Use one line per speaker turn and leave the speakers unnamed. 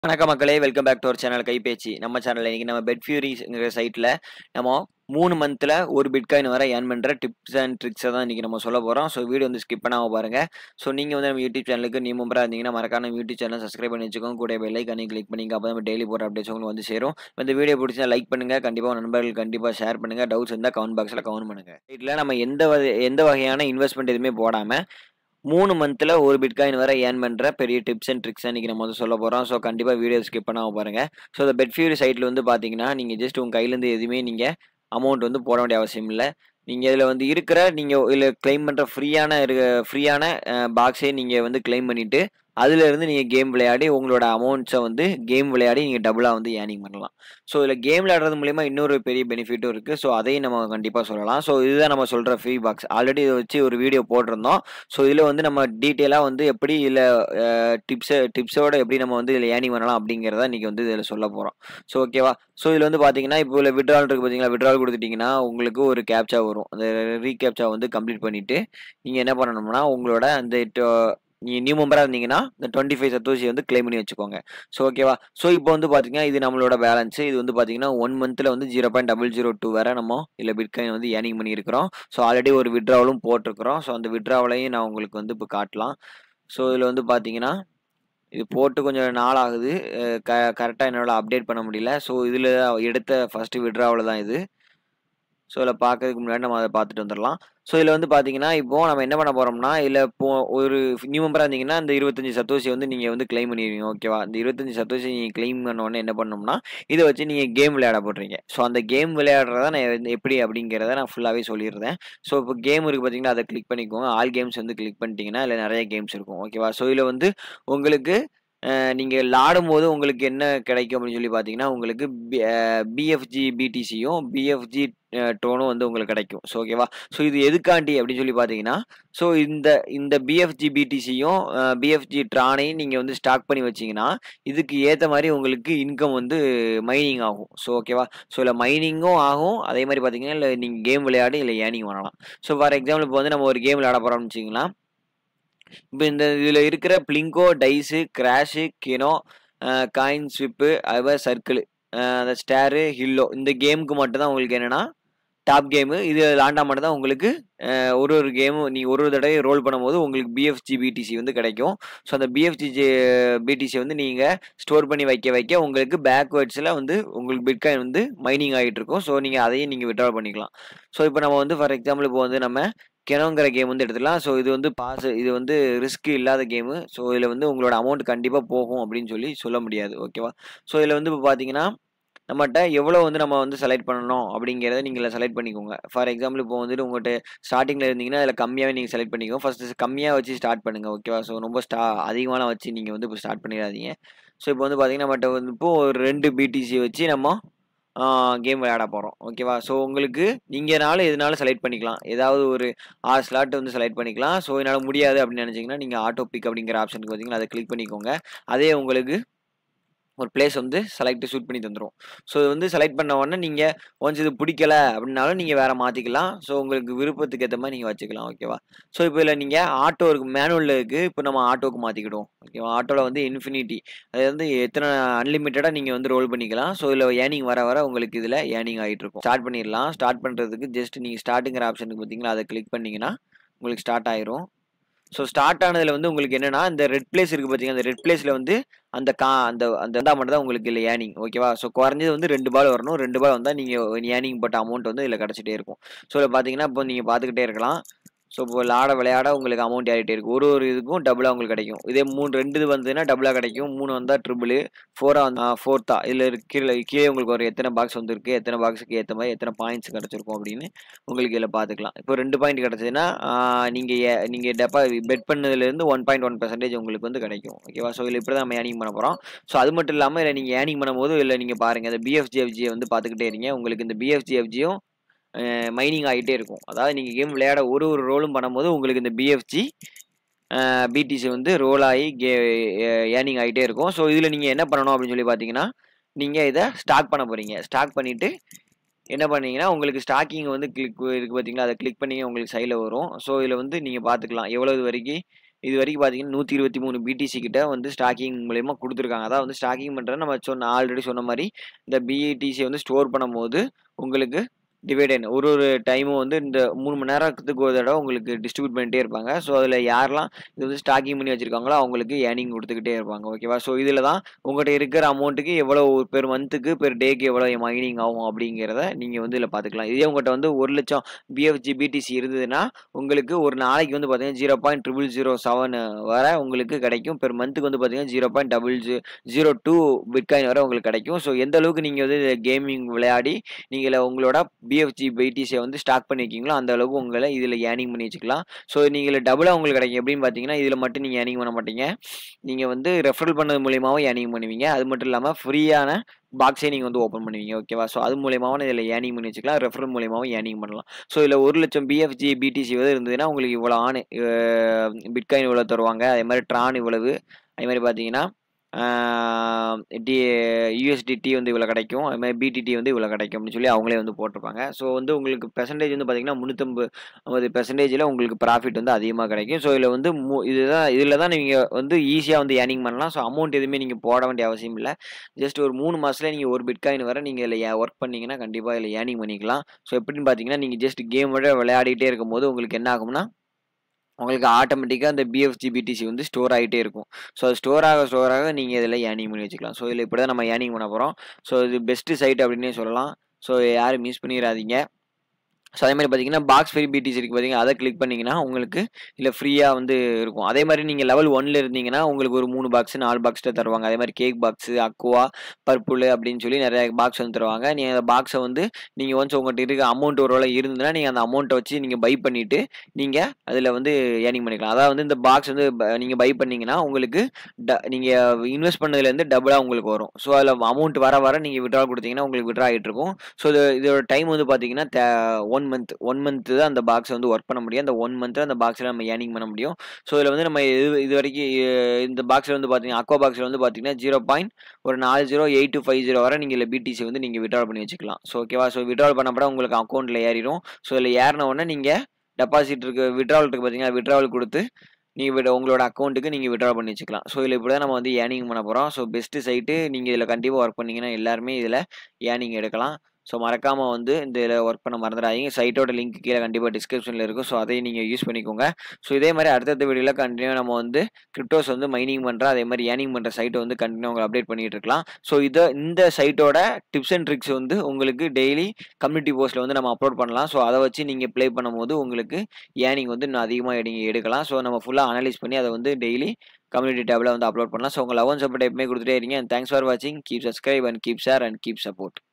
வணக்கம் மக்களே welcome back to our channel கைபேச்சு நம்ம சேனலில் இன்றைக்கி நம்ம பெட் ஃபியூரிஸ்ங்கிற சைட்டில் நம்ம மூணு மந்தில் ஒரு பிட்காயின் வர ஏர்ன் பண்ணுற டிப்ஸ் அண்ட் ட்ரிக்ஸை தான் இன்றைக்கி நம்ம சொல்ல போகிறோம் ஸோ வீடியோ வந்து ஸ்கிப் பண்ணாமல் பாருங்கள் ஸோ நீங்கள் வந்து நம்ம யூடியூப் சேனலுக்கு நீ மெம்பராக இருந்தீங்கன்னா மறக்காம நம்ம யூடியூப் சேனல் சப்ஸ்கிரைப் பண்ணி வச்சுக்கோங்க கூட பெல்லைக் அன்னி கிளிக் பண்ணிங்க அப்போ நம்ம டெய்லி போகிற அப்டேட்ஸ் உங்களுக்கு வந்து சேரும் இந்த வீடியோ பிடிச்சா லைக் பண்ணுங்கள் கண்டிப்பாக நண்பர்கள் கண்டிப்பாக ஷேர் பண்ணுங்கள் டவுட்ஸ் இருந்தால் கமெண்ட் பாக்ஸில் கமெண்ட் பண்ணுங்கள் இதில் நம்ம எந்த வகை எந்த வகையான இன்வெஸ்ட்மெண்ட் எதுவுமே போடாமல் மூணு மந்தில் ஒரு பிட்காயின் வர ஏர்ன் பண்ணுற பெரிய டிப்ஸ் அண்ட் ட்ரிக்ஸ் இன்றைக்கி நம்ம வந்து சொல்ல போகிறோம் ஸோ கண்டிப்பாக வீடியோ ஸ்கிப் பண்ணாமல் பாருங்கள் ஸோ இந்த பெட் ஃபியூரி சைட்டில் வந்து பார்த்தீங்கன்னா நீங்கள் ஜஸ்ட் உங்கள் கையிலேருந்து எதுவுமே நீங்கள் அமௌண்ட் வந்து போட வேண்டிய அவசியம் இல்லை நீங்கள் இதில் வந்து இருக்கிற நீங்கள் இதில் கிளைம் பண்ணுற ஃப்ரீயான இருக்க ஃப்ரீயான பாக்ஸே நீங்கள் வந்து கிளைம் பண்ணிவிட்டு அதுலேருந்து நீங்கள் கேம் விளையாடி உங்களோட அமௌண்ட்ஸை வந்து கேம் விளையாடி நீங்கள் டபுளாக வந்து ஏர்னிங் பண்ணலாம் ஸோ இதில் கேம் விளையாடுறது மூலிமா இன்னொரு பெரிய பெனிஃபிட்டும் இருக்குது ஸோ அதையும் நம்ம கண்டிப்பாக சொல்லலாம் ஸோ இதுதான் நம்ம சொல்கிற ஃப்ரீ பாக்ஸ் ஆல்ரெடி இதை வச்சு ஒரு வீடியோ போட்டிருந்தோம் ஸோ இதில் வந்து நம்ம டீட்டெயிலாக வந்து எப்படி இதில் டிப்ஸை டிப்ஸோட எப்படி நம்ம வந்து இதில் ஏர்னிங் பண்ணலாம் அப்படிங்கிறத இன்றைக்கி வந்து இதில் சொல்ல போகிறோம் ஸோ ஓகேவா ஸோ இதில் வந்து பார்த்தீங்கன்னா இப்போ இதில் விட்ரால் இருக்குது பார்த்தீங்களா விட்ரால் கொடுத்துட்டிங்கன்னா உங்களுக்கு ஒரு கேப்ச்சா வரும் அந்த ரீகேப்ச்சா வந்து கம்ப்ளீட் பண்ணிவிட்டு நீங்கள் என்ன பண்ணணும்னா உங்களோட அந்த நீங்கள் நியூ மெம்பராக இருந்தீங்கன்னா இந்த டுவெண்ட்டி ஃபைவ் சத்தோசி வந்து கிளைம் பண்ணி வச்சுக்கோங்க ஸோ ஓகேவா ஸோ இப்போ வந்து பார்த்தீங்கன்னா இது நம்மளோட பேலன்ஸ் இது வந்து பார்த்தீங்கன்னா ஒன் மந்த்தில் வந்து zero point double zero two வரை நம்ம இல்லை பிட்காயின் வந்து ஏர்னிங் பண்ணியிருக்கிறோம் ஸோ ஆல்ரெடி ஒரு விட்ராவலும் போட்டிருக்கிறோம் ஸோ அந்த விட்ராவலையும் நான் உங்களுக்கு வந்து இப்போ காட்டலாம் ஸோ இதில் வந்து பார்த்தீங்கன்னா இது போட்டு கொஞ்சம் நாள் ஆகுது க கரெக்டாக என்னால் அப்டேட் பண்ண முடியல ஸோ இதில் எடுத்த ஃபஸ்ட்டு விட்ராவில் தான் இது ஸோ இதில் பார்க்கறதுக்கு முன்னாடி நம்ம அதை பார்த்துட்டு வந்துடலாம் ஸோ இதில் வந்து பார்த்தீங்கன்னா இப்போது நம்ம என்ன பண்ண போகிறோம்னா இதில் இப்போ ஒரு நியூ மெம்பராக இருந்தீங்கன்னா இந்த இருபத்தஞ்சி சத்தோசி வந்து நீங்கள் வந்து கிளைம் பண்ணிடுவீங்க ஓகேவா இந்த இருபத்தஞ்சி சத்தோசி நீங்கள் கிளைம் பண்ணோடனே என்ன பண்ணோம்னா இதை வச்சு நீங்கள் கேம் விளையாட போடுறீங்க ஸோ அந்த கேம் விளையாடுறத நான் எப்படி அப்படிங்கிறத நான் ஃபுல்லாகவே சொல்லிடுறேன் ஸோ இப்போ கேம் இருக்குது பார்த்தீங்கன்னா அதை கிளிக் பண்ணிக்கோங்க ஆல் கேம்ஸ் வந்து கிளிக் பண்ணிட்டீங்கன்னா இல்லை நிறைய கேம்ஸ் இருக்கும் ஓகேவா ஸோ இதில் வந்து உங்களுக்கு நீங்கள் விளாடும் போது உங்களுக்கு என்ன கிடைக்கும் அப்படின்னு சொல்லி பார்த்தீங்கன்னா உங்களுக்கு பிஎஃப்ஜி பிடிசியும் பிஎஃப்ஜி டோனும் வந்து உங்களுக்கு கிடைக்கும் ஸோ ஓகேவா ஸோ இது எதுக்காண்டி அப்படின்னு சொல்லி பார்த்தீங்கன்னா ஸோ இந்த இந்த பிஎஃப்ஜி பிடிசியும் பிஎஃப்ஜி ட்ரானையும் நீங்கள் வந்து ஸ்டாக் பண்ணி வச்சிங்கன்னா இதுக்கு ஏற்ற மாதிரி உங்களுக்கு இன்கம் வந்து மைனிங் ஆகும் ஸோ ஓகேவா ஸோ இல்லை மைனிங்கும் ஆகும் அதே மாதிரி பார்த்தீங்கன்னா இல்லை நீங்கள் கேம் விளையாடி இல்லை ஏர்னிங் பண்ணலாம் ஸோ ஃபார் எக்ஸாம்பிள் இப்போ வந்து நம்ம ஒரு கேம் விளையாட போகிறோம்னு வச்சிங்களா இப்போ இந்த இதில் இருக்கிற Plinko dice crash keno coin ஸ்விப்பு அதுமாதிரி சர்க்கிள் அந்த ஸ்டேரு ஹில்லோ இந்த கேமுக்கு மட்டும்தான் உங்களுக்கு என்னென்னா டாப் கேமு இது விளாண்டா மட்டும் தான் உங்களுக்கு ஒரு ஒரு கேமும் நீங்கள் ஒரு ஒரு தடவை ரோல் பண்ணும்போது உங்களுக்கு பிஎஃப்ஜி பிடிசி வந்து கிடைக்கும் ஸோ அந்த பிஎஃப்ஜி பிடிசி வந்து நீங்கள் ஸ்டோர் பண்ணி வைக்க வைக்க உங்களுக்கு பேக்வேர்ட்ஸில் வந்து உங்களுக்கு பிட்காயின் வந்து மைனிங் ஆகிட்டு இருக்கும் ஸோ நீங்கள் அதையும் நீங்கள் விட்ரா பண்ணிக்கலாம் ஸோ இப்போ நம்ம வந்து ஃபார் எக்ஸாம்பிள் இப்போ வந்து நம்ம கெனோங்கிற கேம் வந்து எடுத்துக்கலாம் ஸோ இது வந்து பாஸ் இது வந்து ரிஸ்க் இல்லாத கேமு ஸோ இதில் வந்து உங்களோட அமௌண்ட் கண்டிப்பாக போகும் அப்படின்னு சொல்லி சொல்ல முடியாது ஓகேவா ஸோ இதில் வந்து இப்போ பார்த்தீங்கன்னா நம்மகிட்ட எவ்வளோ வந்து நம்ம வந்து செலக்ட் பண்ணணும் அப்படிங்கிறத நீங்கள் செலக்ட் பண்ணிக்கோங்க ஃபார் எக்ஸாம்பிள் இப்போ வந்துட்டு உங்கள்கிட்ட ஸ்டார்டிங்கில் இருந்தீங்கன்னா அதில் கம்மியாகவே நீங்கள் செலக்ட் பண்ணிக்கோங்க ஃபஸ்ட்டு கம்மியாக வச்சு ஸ்டார்ட் பண்ணுங்கள் ஓகேவா ஸோ ரொம்ப ஸ்டா அதிகமான வச்சு நீங்கள் வந்து இப்போ ஸ்டார்ட் பண்ணிடாதீங்க ஸோ இப்போ வந்து பார்த்தீங்கன்னா நம்மகிட்ட வந்து இப்போ ஒரு ரெண்டு பிடிசி வச்சு நம்ம கேம் விளையாட போகிறோம் ஓகேவா ஸோ உங்களுக்கு நீங்கள்னாலும் எதுனாலும் செலக்ட் பண்ணிக்கலாம் ஏதாவது ஒரு ஆறு ஸ்லாட் வந்து செலக்ட் பண்ணிக்கலாம் ஸோ என்னால் முடியாது அப்படின்னு நினச்சிங்கன்னா நீங்கள் ஆட்டோ பிக் அப்படிங்கிற ஆப்ஷனுக்கு பார்த்தீங்கன்னா அதை கிளிக் பண்ணிக்கோங்க அதே உங்களுக்கு ஒரு பிளேஸ் வந்து செலக்ட் ஷூட் பண்ணி தந்துடும் ஸோ இது வந்து செலக்ட் பண்ண உடனே நீங்கள் ஒன்ஸ் இது பிடிக்கல அப்படின்னாலும் நீங்கள் வேறு மாற்றிக்கலாம் ஸோ உங்களுக்கு விருப்பத்துக்கு ஏற்ற மாதிரி நீங்கள் வச்சுக்கலாம் ஓகேவா ஸோ இப்போ இதில் நீங்கள் ஆட்டோ இருக்கு மேனுவலில் இருக்குது இப்போ நம்ம ஆட்டோவுக்கு மாற்றிக்கிடுவோம் ஓகேவா ஆட்டோவில் வந்து இன்ஃபினிட்டி அது வந்து எத்தனை அன்லிமிட்டடாக நீங்கள் வந்து ரோல் பண்ணிக்கலாம் ஸோ இதில் ஏர்னிங் வர வர உங்களுக்கு இதில் ஏர்னிங் ஆகிட்டு இருக்கும் ஸ்டார்ட் பண்ணிடலாம் ஸ்டார்ட் பண்ணுறதுக்கு ஜஸ்ட் நீங்கள் ஸ்டார்ட்டுங்கிற ஆப்ஷனுக்கு பார்த்தீங்கன்னா அதை கிளிக் பண்ணிங்கன்னா உங்களுக்கு ஸ்டார்ட் ஆயிரும் ஸோ ஸ்டார்ட் ஆனதில் வந்து உங்களுக்கு என்னென்னா இந்த ரெட் பிளேஸ் இருக்குது பார்த்தீங்கன்னா அந்த ரெட் பிளேஸில் வந்து அந்த கா அந்த அந்த இருந்தால் மட்டும் தான் உங்களுக்கு இல்லை ஏர்னிங் ஓகேவா ஸோ குறைஞ்சது வந்து ரெண்டு பால் வரணும் ரெண்டு பால் வந்தால் நீங்கள் ஏர்னிங் போட்ட அமௌண்ட் வந்து இதில் கிடச்சிட்டே இருக்கும் ஸோ இதில் பார்த்தீங்கன்னா இப்போ நீங்கள் பார்த்துக்கிட்டே இருக்கலாம் ஸோ இப்போ விளாட விளையாட உங்களுக்கு அமௌண்ட் ஏறிட்டே இருக்கும் ஒரு ஒரு இதுக்கும் டபுளாக உங்களுக்கு கிடைக்கும் இதே மூணு ரெண்டு இது வந்ததுன்னா டபுளாக கிடைக்கும் மூணு வந்தால் ட்ரிபிள் ஃபோராக வந்து ஃபோர்த்தா இதில் கீழே கீழே உங்களுக்கு ஒரு எத்தனை பாக்ஸ் வந்துருக்கு எத்தனை பாக்ஸுக்கு ஏற்ற மாதிரி எத்தனை பாயிண்ட்ஸ் கிடச்சிருக்கும் அப்படின்னு உங்களுக்கு இதில் பார்த்துக்கலாம் இப்போ ரெண்டு பாயிண்ட் கிடச்சதுன்னா நீங்கள் நீங்கள் டெப்பா பெட் பண்ணதுலேருந்து ஒன் பாயிண்ட் ஒன் பர்சன்டேஜ் உங்களுக்கு வந்து கிடைக்கும் ஓகேவா ஸோ இதில் இப்படி தான் நம்ம ஏர்னிங் பண்ண போகிறோம் ஸோ அது மட்டும் இல்லாமல் இதில் நீங்கள் ஏர்னிங் பண்ணும்போது இல்லை நீங்கள் பாருங்கள் இந்த பிஎஃப்ஜிஎஃப்ஜியை வந்து பார்த்துக்கிட்டே இருங்க உங்களுக்கு இந்த பிஎஃப்ஜிஎஃப்ஜியும் மைனிங் ஆகிட்டே இருக்கும் அதாவது நீங்கள் கேம் விளையாட ஒரு ஒரு ரோலும் பண்ணும்போது உங்களுக்கு இந்த பிஎஃப்ஜி பிடிசி வந்து ரோல் ஆகி கே ஏர்னிங் ஆகிட்டே இருக்கும் ஸோ இதில் நீங்கள் என்ன பண்ணணும் அப்படின்னு சொல்லி பார்த்தீங்கன்னா நீங்கள் இதை ஸ்டாக் பண்ண போகிறீங்க ஸ்டாக் பண்ணிவிட்டு என்ன பண்ணீங்கன்னா உங்களுக்கு ஸ்டாக்கிங் வந்து கிளிக் இருக்குது பார்த்தீங்களா அதை கிளிக் பண்ணி உங்களுக்கு சைடில் வரும் ஸோ இதில் வந்து நீங்கள் பார்த்துக்கலாம் எவ்வளோ வரைக்கும் இது வரைக்கும் பார்த்தீங்கன்னா நூற்றி இருபத்தி மூணு பிடிசி கிட்ட வந்து ஸ்டாக்கிங் மூலயமா கொடுத்துருக்காங்க அதாவது வந்து ஸ்டாக்கிங் பண்ணுறது நம்ம சொன்ன ஆல்ரெடி சொன்ன மாதிரி இந்த பிஇடிசி வந்து ஸ்டோர் பண்ணும்போது உங்களுக்கு டிவைடன் ஒரு ஒரு டைமும் வந்து இந்த மூணு மணி நேரத்துக்கு ஒரு தடவை உங்களுக்கு டிஸ்ட்ரிபியூட் பண்ணிட்டே இருப்பாங்க ஸோ அதில் யாரெல்லாம் இது வந்து ஸ்டாக்கிங் பண்ணி வச்சுருக்காங்களோ அவங்களுக்கு ஏர்னிங் கொடுத்துக்கிட்டே இருப்பாங்க ஓகேவா ஸோ இதில் தான் உங்கள்கிட்ட இருக்கிற அமௌண்ட்டுக்கு எவ்வளோ பெர் மந்த்துக்கு பெர் டேக்கு எவ்வளோ மைனிங் ஆகும் அப்படிங்கிறத நீங்கள் வந்து இதில் பார்த்துக்கலாம் இதே உங்கள்கிட்ட வந்து ஒரு லட்சம் பிஎஃப்ஜி பிடிசி இருந்ததுன்னா உங்களுக்கு ஒரு நாளைக்கு வந்து பார்த்தீங்கன்னா zero point triple zero seven வர உங்களுக்கு கிடைக்கும் பெர் மந்த்துக்கு வந்து பார்த்தீங்கன்னா zero point double zero two bitcoin வரை உங்களுக்கு கிடைக்கும் ஸோ எந்த அளவுக்கு நீங்கள் வந்து கேமிங் விளையாடி நீங்கள் உங்களோட பிஎஃப்ஜி பிடிசியை வந்து ஸ்டாக் பண்ணியிருக்கீங்களோ அந்த அளவுக்கு உங்களை இதில் ஏர்னிங் பண்ணி வச்சுக்கலாம் ஸோ நீங்கள் டபுளாக உங்களுக்கு கிடைக்கும் எப்படின்னு பார்த்தீங்கன்னா இதில் மட்டும் நீங்கள் ஏர்னிங் பண்ண மாட்டீங்க நீங்கள் வந்து ரெஃபரல் பண்ணது மூலியமாகவும் ஏர்னிங் பண்ணுவீங்க அது மட்டும் இல்லாமல் ஃப்ரீயான பாக்ஸே நீங்கள் வந்து ஓப்பன் பண்ணுவீங்க ஓகேவா ஸோ அது மூலியமாகவும் இதில் ஏர்னிங் பண்ணி வச்சுக்கலாம் ரெஃபரல் மூலியமாகவும் ஏர்னிங் பண்ணலாம் ஸோ இதில் ஒரு லட்சம் பிஎஃப்ஜி பிடிசி வந்து இருந்ததுன்னா உங்களுக்கு இவ்வளோ ஆணு பிட்காயின் இவ்வளோ தருவாங்க அதே மாதிரி ட்ரான் இவ்வளவு அதே மாதிரி பார்த்தீங்கன்னா டி யூஎஸ்டிடி வந்து இவ்வளோ கிடைக்கும் அது மாதிரி பிடிடி வந்து இவ்வளோ கிடைக்கும் அப்படின்னு சொல்லி அவங்களே வந்து போட்டிருப்பாங்க ஸோ வந்து உங்களுக்கு பெர்சன்டேஜ் வந்து பார்த்தீங்கன்னா முந்நூற்றம்பது பெர்சன்டேஜில் உங்களுக்கு ப்ராஃபிட் வந்து அதிகமாக கிடைக்கும் ஸோ இதில் வந்து மு இதுதான் இதில் தான் நீங்கள் வந்து ஈஸியாக வந்து ஏர்னிங் பண்ணலாம் ஸோ அமௌண்ட் எதுவுமே நீங்கள் போட வேண்டிய அவசியம் இல்லை ஜஸ்ட் ஒரு மூணு மாதத்தில் நீங்கள் ஒரு பிட்காயின் வர நீங்கள் இதில் ஒர்க் பண்ணிங்கன்னா கண்டிப்பாக இதில் ஏர்னிங் பண்ணிக்கலாம் ஸோ எப்படின்னு பார்த்தீங்கன்னா நீங்கள் ஜஸ்ட் கேம் விட விளையாடிட்டே இருக்கும்போது உங்களுக்கு என்ன ஆகும்னா உங்களுக்கு ஆட்டோமேட்டிக்காக அந்த பிஎஃப்ஜி பிடிசி வந்து ஸ்டோர் ஆகிட்டே இருக்கும் ஸோ அது ஸ்டோர் ஆக ஸ்டோர் ஆக நீங்கள் இதில் ஏர்னிங் பண்ணி வச்சுக்கலாம் ஸோ இதில் இப்படி தான் நம்ம ஏர்னிங் பண்ண போகிறோம் ஸோ இது பெஸ்ட்டு சைட் அப்படின்னே சொல்லலாம் ஸோ யாரும் மிஸ் பண்ணிடாதீங்க ஸோ அதே மாதிரி பார்த்தீங்கன்னா பாக்ஸ் ஃப்ரீ பிடிசி இருக்குது பார்த்தீங்கன்னா அதை கிளிக் பண்ணிங்கன்னா உங்களுக்கு இல்லை ஃப்ரீயாக வந்து இருக்கும் அதே மாதிரி நீங்கள் லெவல் ஒன்ல இருந்தீங்கன்னா உங்களுக்கு ஒரு மூணு பாக்ஸ் நாலு பாக்ஸ்ட்டு தருவாங்க அதே மாதிரி கேக் பாக்ஸு அக்குவா பர்பிள் அப்படின்னு சொல்லி நிறைய பாக்ஸ் வந்து தருவாங்க நீங்கள் அந்த பாக்ஸை வந்து நீங்கள் ஒன்ஸ் உங்கள்கிட்ட இருக்க அமௌண்ட் ஒரு வேளை இருந்ததுன்னா நீங்கள் அந்த அமௌண்ட்டை வச்சு நீங்கள் பை பண்ணிவிட்டு நீங்கள் அதில் வந்து ஏர்னிங் பண்ணிக்கலாம் அதாவது வந்து இந்த பாக்ஸ் வந்து நீங்கள் பை பண்ணீங்கன்னா உங்களுக்கு ட நீங்கள் இன்வெஸ்ட் பண்ணதுலேருந்து டபுளாக உங்களுக்கு வரும் ஸோ அதில் அமௌண்ட் வர வர நீங்கள் விட்ரா கொடுத்தீங்கன்னா உங்களுக்கு விட்ரா ஆகிட்டு இருக்கும் ஸோ இது இதோட டைம் வந்து பார்த்தீங்கன்னா ஒன் மந்த் ஒன் மந்த்து தான் அந்த பாக்ஸை வந்து ஒர்க் பண்ண முடியும் அந்த ஒன் மந்த்தில் அந்த பாக்ஸில் நம்ம ஏர்னிங் பண்ண முடியும் ஸோ இதில் வந்து நம்ம இது இது வரைக்கும் இந்த பாக்ஸில் வந்து பார்த்தீங்கன்னா அக்வா பாக்ஸில் வந்து பார்த்தீங்கன்னா ஜீரோ பாயிண்ட் ஒரு நாலு zero eight two five zero வரை நீங்கள் இல்லை பிடிசி வந்து நீங்கள் விட்ரால் பண்ணி வச்சுக்கலாம் ஸோ ஓகேவா ஸோ விட்ரால் பண்ணப்பட உங்களுக்கு அக்கௌண்ட்டில் ஏறிடும் ஸோ இதில் ஏறின உடனே நீங்கள் டெபாசிட் இருக்கு விட்ராவல் இருக்குது பார்த்தீங்கன்னா விட்ராவல் கொடுத்து நீங்கள் விட உங்களோட அக்கௌண்ட்டுக்கு நீங்கள் விட்ரா பண்ணி வச்சுக்கலாம் ஸோ இதில் இப்படி தான் நம்ம வந்து ஏர்னிங் பண்ண போகிறோம் ஸோ பெஸ்ட்டு சைட்டு நீங்கள் இதில் கண்டிப்பாக ஒர்க் பண்ணிங்கன்னா எல்லாருமே இதில் ஏர்னிங் எடுக்கலாம் ஸோ மறக்காமல் வந்து இந்த இதில் ஒர்க் பண்ண மறந்துடாதீங்க சைட்டோட லிங்க் கீழே கண்டிப்பாக டிஸ்கிரிப்ஷனில் இருக்கும் ஸோ அதையும் நீங்கள் யூஸ் பண்ணிக்கோங்க ஸோ இதே மாதிரி அடுத்தடுத்த வீடியோவில் கண்டினியூ நம்ம வந்து கிரிப்டோஸ் வந்து மைனிங் பண்ணுற அதே மாதிரி ஏர்னிங் பண்ணுற சைட்டை வந்து கண்டினியூ உங்களை அப்டேட் பண்ணிகிட்டு இருக்கலாம் ஸோ இதை இந்த சைட்டோட டிப்ஸ் அண்ட் ட்ரிக்ஸ் வந்து உங்களுக்கு டெய்லி கம்யூனிட்டி போஸ்ட்டில் வந்து நம்ம அப்லோட் பண்ணலாம் ஸோ அதை வச்சு நீங்கள் ப்ளே பண்ணும்போது உங்களுக்கு ஏர்னிங் வந்து இன்னும் அதிகமாக நீங்கள் எடுக்கலாம் ஸோ நம்ம ஃபுல்லாக அனலைஸ் பண்ணி அதை வந்து டெய்லி கம்யூனிட்டி டேபில் வந்து அப்லோட் பண்ணலாம் ஸோ உங்கள் லவ் அண்ட் சப்போர்ட் எப்பவுமே கொடுத்துட்டே இருங்க அண்ட் தேங்க்ஸ் ஃபார் வாட்சிங் keep subscribe and keep share and keep support